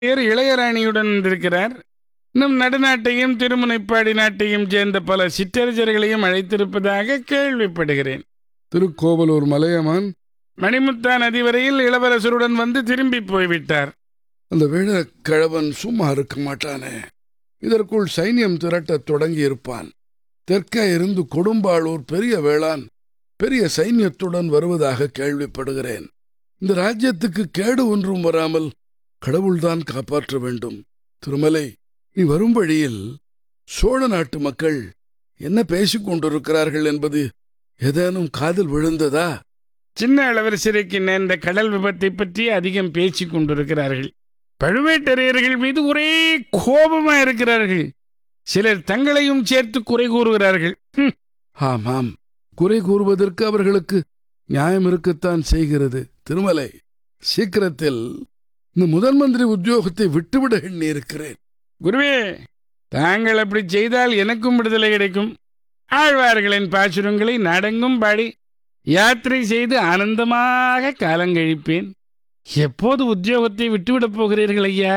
பேர் இளையராணியுடன் இருக்கிறார் நம் நடுநாட்டையும் திருமுனைப்பாடி நாட்டையும் சேர்ந்த பல சிற்றரசர்களையும் அழைத்திருப்பதாக கேள்விப்படுகிறேன் திருக்கோவலூர் மலையமான் மணிமுத்தா நதி வரையில் இளவரசருடன் வந்து திரும்பி போய்விட்டார் அந்த வேட கிழவன் சும்மா இருக்க மாட்டானே இதற்குள் சைன்யம் திரட்டத் தொடங்கி இருப்பான் தெற்கே இருந்து கொடும்பாளூர் பெரிய வேளான் பெரிய சைன்யத்துடன் வருவதாக கேள்விப்படுகிறேன் இந்த ராஜ்யத்துக்கு கேடு ஒன்றும் வராமல் கடவுள்தான் காப்பாற்ற வேண்டும் திருமலை நீ வரும் வழியில் சோழ நாட்டு மக்கள் என்ன பேசிக் கொண்டிருக்கிறார்கள் என்பது ஏதேனும் காதில் விழுந்ததா சின்ன இளவரசருக்கு நேர்ந்த கடல் விபத்தை பற்றி அதிகம் பேசிக் கொண்டிருக்கிறார்கள் பழுவேட்டரையர்கள் மீது ஒரே கோபமா இருக்கிறார்கள் சிலர் தங்களையும் சேர்த்து குறை கூறுகிறார்கள் ஹம், ஆமாம் குறை கூறுவதற்கு அவர்களுக்கு நியாயம் இருக்கத்தான் செய்கிறது திருமலை சீக்கிரத்தில் இந்த முதன் மந்திரி உத்தியோகத்தை விட்டுவிட எண்ணி இருக்கிறேன் குருவே தாங்கள் அப்படி செய்தால் எனக்கும் விடுதலை கிடைக்கும் ஆழ்வார்களின் பாசுரங்களை நடங்கும் பாடி யாத்திரை செய்து ஆனந்தமாக காலங்கழிப்பேன் எப்போது உத்தியோகத்தை விட்டுவிடப் போகிறீர்கள் ஐயா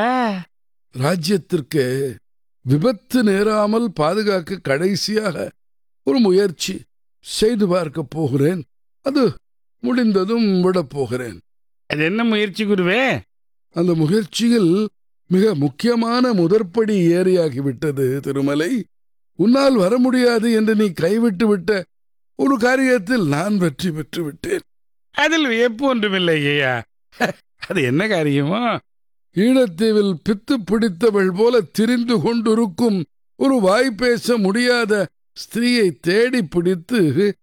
ராஜ்யத்திற்கு விபத்து நேராமல் பாதுகாக்க கடைசியாக ஒரு முயற்சி செய்து பார்க்கப் போகிறேன் அது முடிந்ததும் விடப் போகிறேன் அது என்ன முயற்சி குருவே அந்த முயற்சியில் மிக முக்கியமான முதற்படி ஏறியாகிவிட்டது திருமலை உன்னால் வர முடியாது என்று நீ கைவிட்டு விட்ட ஒரு காரியத்தில் நான் வெற்றி பெற்று விட்டேன் அதில் வியப்பு ஒன்றுமில்லை ஐயா அது என்ன காரியமோ ஈழத்தீவில் பித்து பிடித்தவள் போல திரிந்து கொண்டிருக்கும் ஒரு வாய் பேச முடியாத ஸ்திரீயை தேடி பிடித்து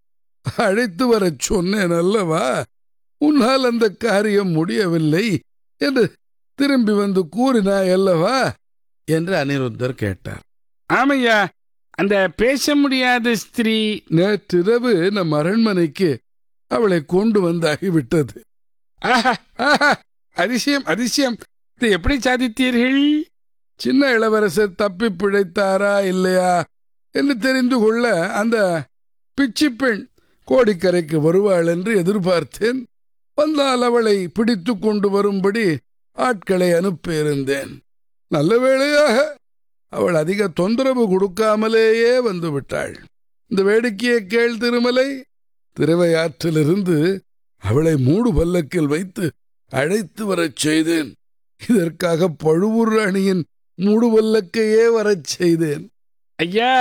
அழைத்து வரச் சொன்னேன் அல்லவா உன்னால் அந்த காரியம் முடியவில்லை என்று திரும்பி வந்து கூறினாய் அல்லவா என்று அனிருத்தர் கேட்டார் ஆமையா அந்த பேச முடியாத ஸ்திரீ நேற்றிரவு நம் அரண்மனைக்கு அவளை கொண்டு வந்தாகிவிட்டது ஆஹா, ஆஹா, அதிசயம் அதிசயம் இதை எப்படி சாதித்தீர்கள் சின்ன இளவரசர் தப்பி பிழைத்தாரா இல்லையா என்று தெரிந்து கொள்ள அந்த பிச்சி பெண் கோடிக்கரைக்கு வருவாள் என்று எதிர்பார்த்தேன் வந்தால் அவளை பிடித்து கொண்டு வரும்படி ஆட்களை அனுப்பியிருந்தேன் நல்ல வேளையாக அவள் அதிக தொந்தரவு கொடுக்காமலேயே வந்து விட்டாள் இந்த வேடிக்கையை கேள் திருமலை திருவையாற்றிலிருந்து அவளை மூடு பல்லக்கில் வைத்து அழைத்து வரச் செய்தேன் இதற்காக பழுவூர் ராணியின் மூடு பல்லக்கையே வரச் செய்தேன் ஐயா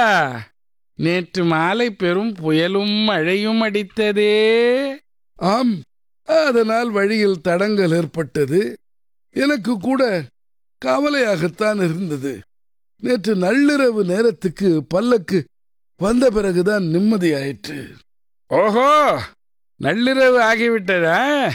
நேற்று மாலை பெரும் புயலும் மழையும் அடித்ததே ஆம் அதனால் வழியில் தடங்கல் ஏற்பட்டது எனக்கு கூட கவலையாகத்தான் இருந்தது நேற்று நள்ளிரவு நேரத்துக்கு பல்லக்கு வந்த பிறகுதான் நிம்மதியாயிற்று ஓஹோ நள்ளிரவு ஆகிவிட்டதா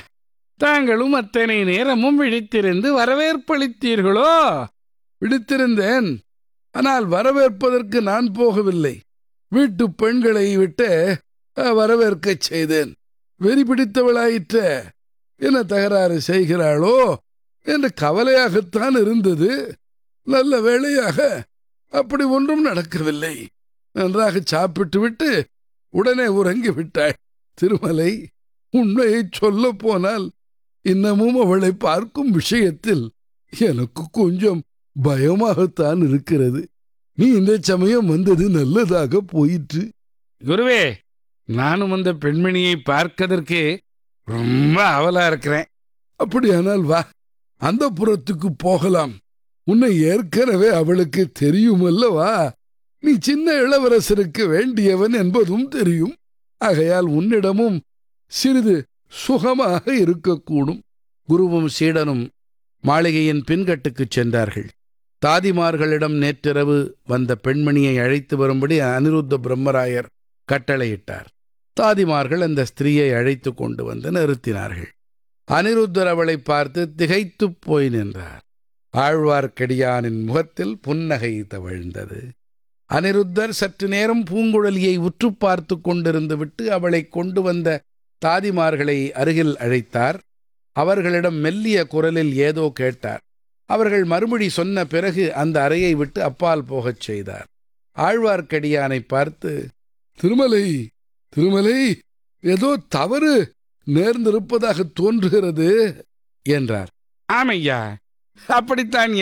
தாங்களும் அத்தனை நேரமும் விழித்திருந்து வரவேற்பளித்தீர்களோ விடுத்திருந்தேன் ஆனால் வரவேற்பதற்கு நான் போகவில்லை வீட்டு பெண்களை விட்டு அஹ், வரவேற்கச் செய்தேன் வெறி பிடித்தவளாயிற்ற என்ன தகராறு செய்கிறாளோ என்று கவலையாகத்தான் இருந்தது நல்ல வேளையாக அப்படி ஒன்றும் நடக்கவில்லை நன்றாக சாப்பிட்டு விட்டு உடனே உறங்கி விட்டாள் திருமலை உண்மையை சொல்ல போனால் இன்னமும் அவளை பார்க்கும் விஷயத்தில் எனக்கு கொஞ்சம் பயமாகத்தான் இருக்கிறது நீ இந்த சமயம் வந்தது நல்லதாக போயிற்று குருவே நானும் அந்த பெண்மணியை பார்க்கதற்கு ரொம்ப அவலா இருக்கிறேன் அப்படியானால் வா அந்த புறத்துக்கு போகலாம் உன்னை ஏற்கனவே அவளுக்கு தெரியுமல்லவா நீ சின்ன இளவரசருக்கு வேண்டியவன் என்பதும் தெரியும் ஆகையால் உன்னிடமும் சிறிது சுகமாக இருக்கக்கூடும் குருவும் சீடனும் மாளிகையின் பின்கட்டுக்குச் சென்றார்கள் தாதிமார்களிடம் நேற்றிரவு வந்த பெண்மணியை அழைத்து வரும்படி அனிருத்த பிரம்மராயர் கட்டளையிட்டார் தாதிமார்கள் அந்த ஸ்திரீயை அழைத்து கொண்டு வந்து நிறுத்தினார்கள் அனிருத்தர் அவளை பார்த்து திகைத்துப் போய் நின்றார் ஆழ்வார்க்கடியானின் முகத்தில் புன்னகை தவழ்ந்தது அனிருத்தர் சற்று நேரம் பூங்குழலியை உற்று பார்த்து கொண்டிருந்து விட்டு அவளை கொண்டு வந்த தாதிமார்களை அருகில் அழைத்தார் அவர்களிடம் மெல்லிய குரலில் ஏதோ கேட்டார் அவர்கள் மறுமொழி சொன்ன பிறகு அந்த அறையை விட்டு அப்பால் போகச் செய்தார் ஆழ்வார்க்கடியானை பார்த்து திருமலை திருமலை ஏதோ தவறு நேர்ந்திருப்பதாக தோன்றுகிறது என்றார் ஆமையா அப்படித்தான்